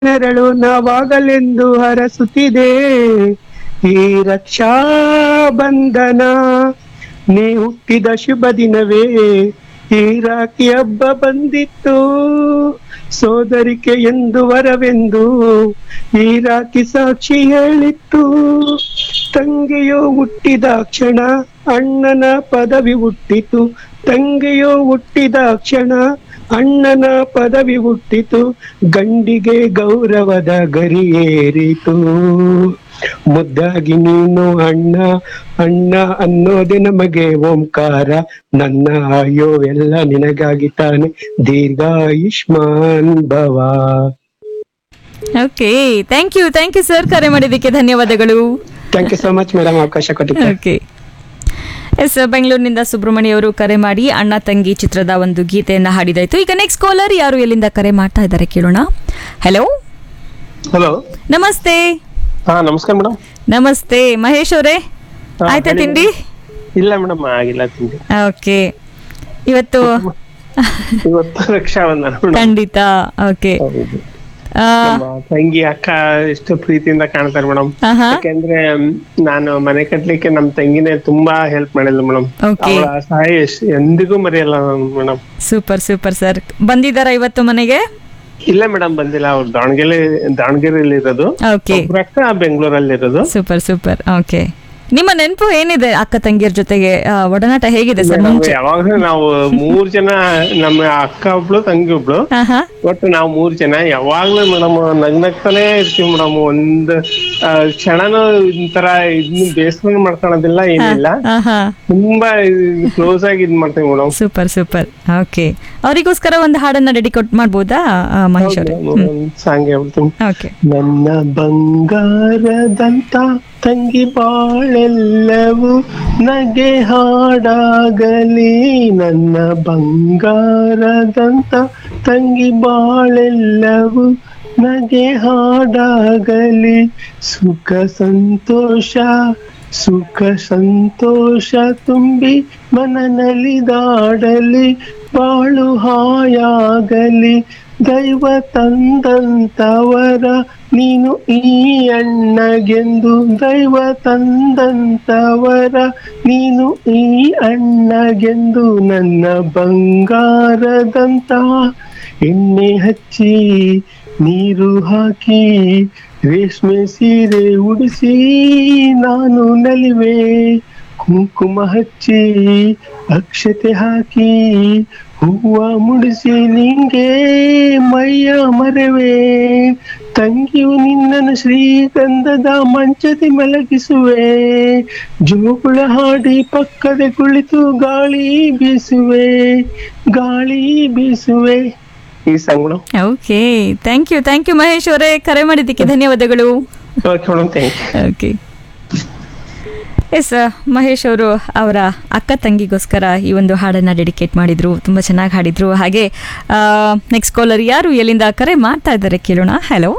ನೆರಳು ನಾವಾಗಲೆಂದು ಹರಸುತ್ತಿದೆ ಈ ರಕ್ಷಾ ಬಂಧನ ನೀ ಹುಟ್ಟಿದ ಶುಭ ದಿನವೇ ಈ ರಾಖಿ ಹಬ್ಬ ಬಂದಿತ್ತು ಸೋದರಿಕೆ ಎಂದು ವರವೆಂದು ಈ ರಾಖಿ ಸಾಕ್ಷಿ ಹೇಳಿತ್ತು ತಂಗಿಯೋ ಹುಟ್ಟಿದ ಕ್ಷಣ ಅಣ್ಣನ ಪದವಿ ಹುಟ್ಟಿತು ತಂಗಿಯೋ ಹುಟ್ಟಿದ ಕ್ಷಣ ಅಣ್ಣನ ಪದವಿ ಹುಟ್ಟಿತು ಗಂಡಿಗೆ ಗೌರವದ ಗರಿಯೇರಿತು ಮುದ್ದಾಗಿ ನೀನು ಅಣ್ಣ ಅಣ್ಣ ಅನ್ನೋದೆ ನಮಗೆ ಓಂಕಾರ ನನ್ನ ಅಯ್ಯೋ ಎಲ್ಲ ನಿನಗಾಗಿ ತಾನೆ ದೀರ್ಘಾಯುಷ್ಮಾನ್ ಭವ okay thank you thank you sir ಕರೆ ಮಾಡಿದ್ದಕ್ಕೆ ಧನ್ಯವಾದಗಳು thank you so much madam ಅವಕಾಶ ಕೊಟ್ಟಿದ್ದೆ ಓಕೆ ಎಸ್ ಬೆಂಗಳೂರಿನಿಂದ ಸುಬ್ರಹ್ಮಣ್ಯ ಅವರು ಕರೆ ಮಾಡಿ ಅಣ್ಣ ತಂಗಿ ಚಿತ್ರದ ಒಂದು ಗೀತೆಯನ್ನ ಹಾಡಿದಾಯ್ತು ಈಗ ನೆಕ್ಸ್ಟ್ ಕಾಲರ್ ಯಾರು ಎಲ್ಲಿಂದ ಕರೆ ಮಾಡ್ತಾ ಇದ್ದಾರೆ ಕೇಳೋಣ ಹಲೋ ಹಲೋ ನಮಸ್ತೆ ಹಾ ನಮಸ್ಕಾರ ಮೇಡಮ್ ನಮಸ್ತೆ ಮಹೇಶ್ ಅವರೇ ಹಾ, ಆಯ್ತಾ ಹೇಳಿ ತಿಂಡಿ ಇಲ್ಲ ಮೇಡಮ್ ಆಗಿಲ್ಲ ತಿಂಡಿ ಓಕೆ ಇವತ್ತು ಇವತ್ತು ರಕ್ಷಾಬಂಧನ ಮೇಡಮ್ ಖಂಡಿತ ಓಕೆ ಹೌದು. ನಮ್ಮ ತಂಗಿ ಅಕ್ಕ ಎಷ್ಟು ಪ್ರೀತಿಯಿಂದ ಕಾಣ್ತಾರೆ ಮೇಡಮ್ ಆಹಾ ಯಾಕೆಂದ್ರೆ ಮ್, ನಾನು ಮನೆ ಕಟ್ಲಿಕ್ಕೆ ನಮ್ ತಂಗಿನೇ ತುಂಬಾ ಹೆಲ್ಪ್ ಮಾಡಿದ್ಲು ಮೇಡಮ್ Okay. ಅವಳ ಸಹಾಯ ಎಷ್ಟ್- ಎಂದಿಗೂ ಮರೆಯಲ್ಲ ಮೇಡಮ್ ಸೂಪರ್ ಸೂಪರ್ ಸರ್ ಬಂದಿದ್ದಾರಾ ಇವತ್ತು ಮನೆಗೆ ಇಲ್ಲ ಮೇಡಮ್ ಬಂದಿಲ್ಲ ಅವ್ರು ದಾವಣಗೆರೆ ದಾವಣಗೆರೆಯಲ್ಲಿ ಇರೋದು ಓಕೆ ಒಬ್ರ ಅಕ್ಕ ಬೆಂಗಳೂರಲ್ಲಿ ಇರೋದು ಸೂಪರ್ ಸೂಪರ್ ಓಕೆ ನಿಮ್ಮ ನೆನಪು ಏನಿದೆ ಅಕ್ಕ ತಂಗಿಯರ ಜೊತೆಗೆ ಆ, ಒಡನಾಟ ಹೇಗಿದೆ ಸರ್ ನಾವು ಮುಂಚೆ ಯಾವಾಗ್ಲೂ ನಾವು ಮೂರ್ ಜನ ನಮ್ಮ ಅಕ್ಕ ಒಬ್ಳು ತಂಗಿ ಒಬ್ಳು ಆಹಾ ಒಟ್ಟು ನಾವು ಮೂರ್ ಜನ ಯಾವಾಗ್ಲೂ ಮೇಡಮ್ ನಗ್ನಗ್ತಾನೆ ಇರ್ತೀವಿ ಮೇಡಮ್ ಒಂದ್ ಆ, ಕ್ಷಣನೂ ಒಂಥರ ಇದ್ನ ಬೇಸರ ಮಾಡ್ಕೊಳೋದಿಲ್ಲ ಏನಿಲ್ಲ ಆಹಾ ತುಂಬಾ ಕ್ಲೋಸ್ ಆಗಿ ಇದ್ ಮಾಡ್ತೀವಿ ಮೇಡಮ್ ಸೂಪರ್ ಸೂಪರ್ ಓಕೆ ಅವರಿಗೋಸ್ಕರ ಒಂದು ಹಾಡನ್ನ ಡೆಡಿಕೋಟ್ ಮಾಡ್ಬೋದಾ ಆ, ಮಹೇಶ್ ಅವರೇ ಸಾಂಗ್ ಹೇಳ್ತೀನಿ ಓಕೆ ನನ್ನ ಬಂಗಾರದಂತ ತಂಗಿ ಬಾಳೆಲ್ಲವೂ ನಗೆ ಹಾಡಾಗಲಿ ನನ್ನ ಬಂಗಾರದಂತ ತಂಗಿ ಬಾಳೆಲ್ಲವೂ ನಗೆ ಹಾಡಾಗಲಿ ಸುಖ ಸಂತೋಷ ಸುಖ ಸಂತೋಷ ತುಂಬಿ ಮನನಲಿದಾಡಲಿ ಬಾಳು ಹಾಯಾಗಲಿ ದೈವ ತಂದಂತವರ ನೀನು ಈ ಅಣ್ಣಗೆಂದು ದೈವ ತಂದಂತವರ ನೀನು ಈ ಅಣ್ಣಗೆಂದು ನನ್ನ ಬಂಗಾರದಂತ ಎಣ್ಣೆ ಹಚ್ಚಿ ನೀರು ಹಾಕಿ ರೇಷ್ಮೆ ಸೀರೆ ಉಡಿಸಿ ನಾನು ನಲಿವೆ ಕುಂಕುಮ ಹಚ್ಚಿ ಅಕ್ಷತೆ ಹಾಕಿ ಹೂವ ಮುಡಿಸಿ ನಿಂಗೆ ಮೈಯ ಮರವೆ ತಂಗಿಯು ನಿನ್ನನ್ನು ಶ್ರೀಗಂಧದ ಮಂಚದಿ ಮಲಗಿಸುವೆ ಜೋಗುಳ ಹಾಡಿ ಪಕ್ಕದ ಕುಳಿತು ಗಾಳಿ ಬೀಸುವೆ ಗಾಳಿ ಬೀಸುವೆ ಈ ಸಂಗುಣ okay thank you thank you Mahesh ಅವರೇ ಕರೆ ಮಾಡಿದ್ದಕ್ಕೆ ಧನ್ಯವಾದಗಳು okay madam thank you okay yes Mahesh ಅವರು ಅವರ ಅಕ್ಕ ತಂಗಿಗೋಸ್ಕರ ಈ ಒಂದು ಹಾಡನ್ನು ಡೆಡಿಕೇಟ್ ಮಾಡಿದ್ರು ತುಂಬ ಚೆನ್ನಾಗಿ ಹಾಡಿದ್ರು ಹಾಗೆ ನೆಕ್ಸ್ಟ್ ಕಾಲರ್ ಯಾರು ಎಲ್ಲಿಂದ ಕರೆ ಮಾಡ್ತಾ ಇದ್ದಾರೆ ಕೇಳೋಣ ಹಲೋ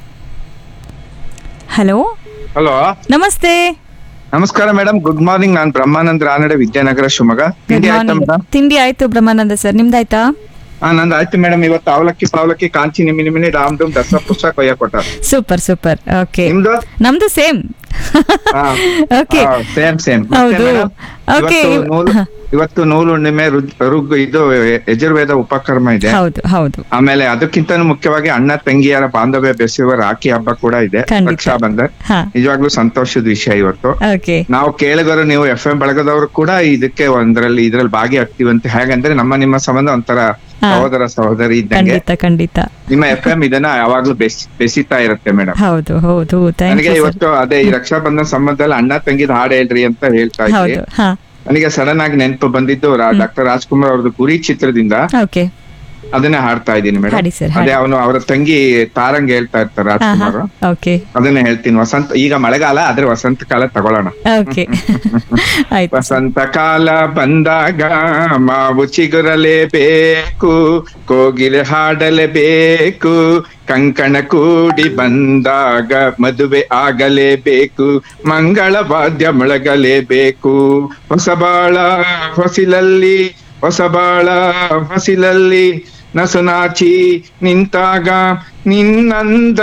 ಹಲೋ ಹಲೋ ನಮಸ್ತೆ ನಮಸ್ಕಾರ ಮೇಡಮ್ ಗುಡ್ ಮಾರ್ನಿಂಗ್ ನಾನ್ ಬ್ರಹ್ಮಾನಂದ್ ರಾನಡೆ ವಿದ್ಯಾನಗರ ಶಿವಮೊಗ್ಗ ತಿಂಡಿ Good ಆಯ್ತಾ morning. ಮೇಡಮ್ ತಿಂಡಿ ಆಯ್ತು ಬ್ರಹ್ಮಾನಂದ ಸರ್ ನಿಮ್ದಾಯ್ತಾ ಹಾ ನಂದು ಆಯ್ತು ಮೇಡಮ್ ಇವತ್ತು ಅವಲಕ್ಕಿ ಪಾವಲಕ್ಕಿ ಕಾಂಚಿ ನಿಮಿ ನಿಮಿನಿ ಡಾಮ್ ಡೂಮ್ ದಸರಾ ಪುಸ್ತಕ ಕೊಯ್ಯ ಕೊಟ್ಟ ಸೂಪರ್ ಸೂಪರ್ ಓಕೆ ನಿಮ್ದು ನಮ್ದು ಸೇಮ್ ಓಕೆ ಸೇಮ್ ಸೇಮ್ ಹೌದು. Okay. ನೂಲು ಇವತ್ತು ನೂಲು ಹುಣ್ಣಿಮೆ ರುಗ್- ರುಗ್ ಇದು ಯಜುರ್ವೇದ ಉಪಕರ್ಮ ಇದೆ ಹೌದು ಹೌದು ಆಮೇಲೆ ಅದಕ್ಕಿಂತ ಮುಖ್ಯವಾಗಿ ಅಣ್ಣ ತಂಗಿಯರ ಬಾಂಧವ್ಯ ಬೆಸೆಯುವ ರಾಖಿ ಹಬ್ಬ ಕೂಡ ಇದೆ ಖಂಡಿತ. ರಕ್ಷಾ ಬಂಧನ್ ಹಾ ನಿಜವಾಗ್ಲೂ ಸಂತೋಷದ ವಿಷಯ ಇವತ್ತು ಓಕೆ ನಾವು ಕೇಳಿದರು ನೀವು ಎಫ್ ಎಂ ಬಳಗದವರು ಕೂಡ ಇದಕ್ಕೆ ಒಂದ್ರಲ್ಲಿ ಇದ್ರಲ್ಲಿ ಭಾಗಿಯಾಗ್ತೀವಂತೆ ಹೇಗಂದ್ರೆ ನಮ್ಮ ನಿಮ್ಮ ಸಂಬಂಧ ಒಂಥರ ಹಾ. ಸಹೋದರ ಸಹೋದರಿ ಇದ್ದಂಗೆ ಖಂಡಿತ ಖಂಡಿತ ನಿಮ್ಮ ಎಫ್ ಎಂ ಇದನ್ನ ಯಾವಾಗ್ಲೂ ಬೆಸ್ ಬೆಸಿತಾ ಇರುತ್ತೆ ಮೇಡಮ್ ಹೌದು ಹೌದು ಥ್ಯಾಂಕ್ ನನಗೆ ಯು ಇವತ್ತು ಅದೇ ಈ ರಕ್ಷಾ ಬಂಧನ ಸಂಬಂಧದಲ್ಲಿ ಅಣ್ಣ ತಂಗಿದ ಹಾಡು ಹೇಳ್ರಿ ಅಂತ ಹೇಳ್ತಾ ಇದ್ದೆ ಹೌದು ಹಾ ನನಗೆ ಸಡನ್ ಆಗಿ ನೆನಪು ಬಂದಿದ್ದು ಡಾಕ್ಟರ್ ರಾಜ್ಕುಮಾರ್ ಅವ್ರದ್ದು ಗುರಿ ಚಿತ್ರದಿಂದ ಓಕೆ ಅದನ್ನೇ ಹಾಡ್ತಾ ಇದ್ದೀನಿ ಮೇಡಮ್ ಹಾಡಿ sir, ಅದೇ ಅವನು ಅವರ ತಂಗಿ ತಾರಂಗ್ ಹೇಳ್ತಾ ಇರ್ತಾರೆ ರಾಜ್ಕುಮಾರ್ ಓಕೆ ಅದನ್ನೇ ಹೇಳ್ತೀನಿ ವಸಂತ ಈಗ ಮಳೆಗಾಲ ಆದ್ರೆ ವಸಂತ ಕಾಲ ತಗೊಳ್ಳೋಣ ಓಕೆ ಆಯ್ತು ವಸಂತ ಕಾಲ ಬಂದಾಗ ಮಾವು ಚಿಗುರಲೇಬೇಕು ಕೋಗಿಲೆ ಹಾಡಲೇಬೇಕು ಕಂಕಣ ಕೂಡಿ ಬಂದಾಗ ಮದುವೆ ಆಗಲೇಬೇಕು ಮಂಗಳ ವಾದ್ಯ ಮೊಳಗಲೇಬೇಕು ಹೊಸಬಾಳ ಹೊಸಿಲಲ್ಲಿ ಹೊಸಬಾಳ ಹೊಸಿಲಲ್ಲಿ ನಸುನಾಚಿ ನಿಂತಾಗ ನಿನ್ನಂದ